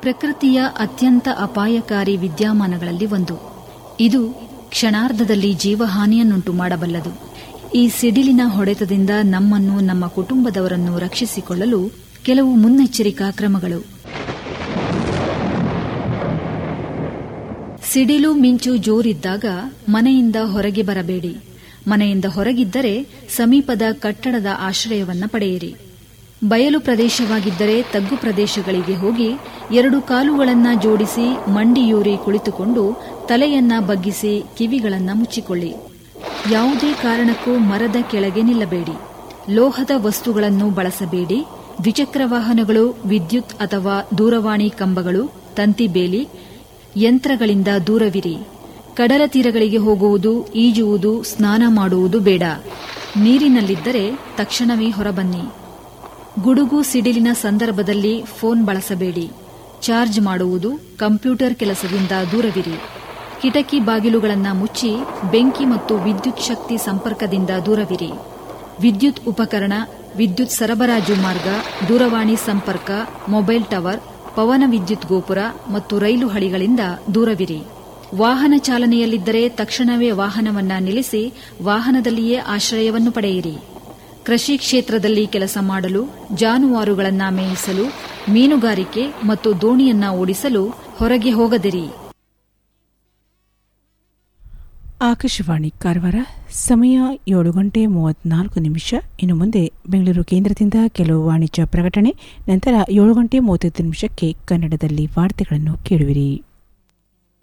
ಪ್ರಕೃತಿಯ ಅತ್ಯಂತ ಅಪಾಯಕಾರಿ ವಿದ್ಯಮಾನಗಳಲ್ಲಿ ಒಂದು ಇದು ಕ್ಷಣಾರ್ಧದಲ್ಲಿ ಜೀವಹಾನಿಯನ್ನುಂಟು ಮಾಡಬಲ್ಲದು ಈ ಸಿಡಿಲಿನ ಹೊಡೆತದಿಂದ ನಮ್ಮನ್ನು ನಮ್ಮ ಕುಟುಂಬದವರನ್ನು ರಕ್ಷಿಸಿಕೊಳ್ಳಲು ಕೆಲವು ಮುನ್ನೆಚ್ಚರಿಕಾ ಕ್ರಮಗಳು ಸಿಡಿಲು ಮಿಂಚು ಜೋರಿದ್ದಾಗ ಮನೆಯಿಂದ ಹೊರಗೆ ಬರಬೇಡಿ ಮನೆಯಿಂದ ಹೊರಗಿದ್ದರೆ ಸಮೀಪದ ಕಟ್ಟಡದ ಆಶ್ರಯವನ್ನ ಪಡೆಯಿರಿ ಬಯಲು ಪ್ರದೇಶವಾಗಿದ್ದರೆ ತಗ್ಗು ಪ್ರದೇಶಗಳಿಗೆ ಹೋಗಿ ಎರಡು ಕಾಲುಗಳನ್ನ ಜೋಡಿಸಿ ಮಂಡಿಯೂರಿ ಕುಳಿತುಕೊಂಡು ತಲೆಯನ್ನ ಬಗ್ಗಿಸಿ ಕಿವಿಗಳನ್ನ ಮುಚ್ಚಿಕೊಳ್ಳಿ ಯಾವುದೇ ಕಾರಣಕ್ಕೂ ಮರದ ಕೆಳಗೆ ನಿಲ್ಲಬೇಡಿ ಲೋಹದ ವಸ್ತುಗಳನ್ನು ಬಳಸಬೇಡಿ ದ್ವಿಚಕ್ರ ವಾಹನಗಳು ವಿದ್ಯುತ್ ಅಥವಾ ದೂರವಾಣಿ ಕಂಬಗಳು ತಂತಿ ಬೇಲಿ ಯಂತ್ರಗಳಿಂದ ದೂರವಿರಿ ಕಡಲ ತೀರಗಳಿಗೆ ಹೋಗುವುದು ಈಜುವುದು ಸ್ನಾನ ಮಾಡುವುದು ಬೇಡ ನೀರಿನಲ್ಲಿದ್ದರೆ ತಕ್ಷಣವೇ ಹೊರಬನ್ನಿ ಗುಡುಗು ಸಿಡಿಲಿನ ಸಂದರ್ಭದಲ್ಲಿ ಫೋನ್ ಬಳಸಬೇಡಿ ಚಾರ್ಜ್ ಮಾಡುವುದು ಕಂಪ್ಯೂಟರ್ ಕೆಲಸದಿಂದ ದೂರವಿರಿ ಕಿಟಕಿ ಬಾಗಿಲುಗಳನ್ನು ಮುಚ್ಚಿ ಬೆಂಕಿ ಮತ್ತು ವಿದ್ಯುತ್ ಶಕ್ತಿ ಸಂಪರ್ಕದಿಂದ ದೂರವಿರಿ ವಿದ್ಯುತ್ ಉಪಕರಣ ವಿದ್ಯುತ್ ಸರಬರಾಜು ಮಾರ್ಗ ದೂರವಾಣಿ ಸಂಪರ್ಕ ಮೊಬೈಲ್ ಟವರ್ ಪವನ ವಿದ್ಯುತ್ ಗೋಪುರ ಮತ್ತು ರೈಲು ಹಳಿಗಳಿಂದ ದೂರವಿರಿ ವಾಹನ ಚಾಲನೆಯಲ್ಲಿದ್ದರೆ ತಕ್ಷಣವೇ ವಾಹನವನ್ನ ನಿಲ್ಲಿಸಿ ವಾಹನದಲ್ಲಿಯೇ ಆಶ್ರಯವನ್ನು ಪಡೆಯಿರಿ ಕೃಷಿ ಕ್ಷೇತ್ರದಲ್ಲಿ ಕೆಲಸ ಮಾಡಲು ಜಾನುವಾರುಗಳನ್ನ ಮೇಯಿಸಲು ಮೀನುಗಾರಿಕೆ ಮತ್ತು ದೋಣಿಯನ್ನ ಓಡಿಸಲು ಹೊರಗೆ ಹೋಗದಿರಿ ಆಕಾಶವಾಣಿ ಕಾರವಾರ ಸಮಯ ಏಳು ಗಂಟೆ ಮೂವತ್ನಾಲ್ಕು ನಿಮಿಷ ಇನ್ನು ಮುಂದೆ ಬೆಂಗಳೂರು ಕೇಂದ್ರದಿಂದ ಕೆಲವು ವಾಣಿಜ್ಯ ಪ್ರಕಟಣೆ ನಂತರ ಏಳು ಗಂಟೆ ಮೂವತ್ತೈದು ನಿಮಿಷಕ್ಕೆ ಕನ್ನಡದಲ್ಲಿ ವಾರ್ತೆಗಳನ್ನು ಕೇಳುವಿರಿ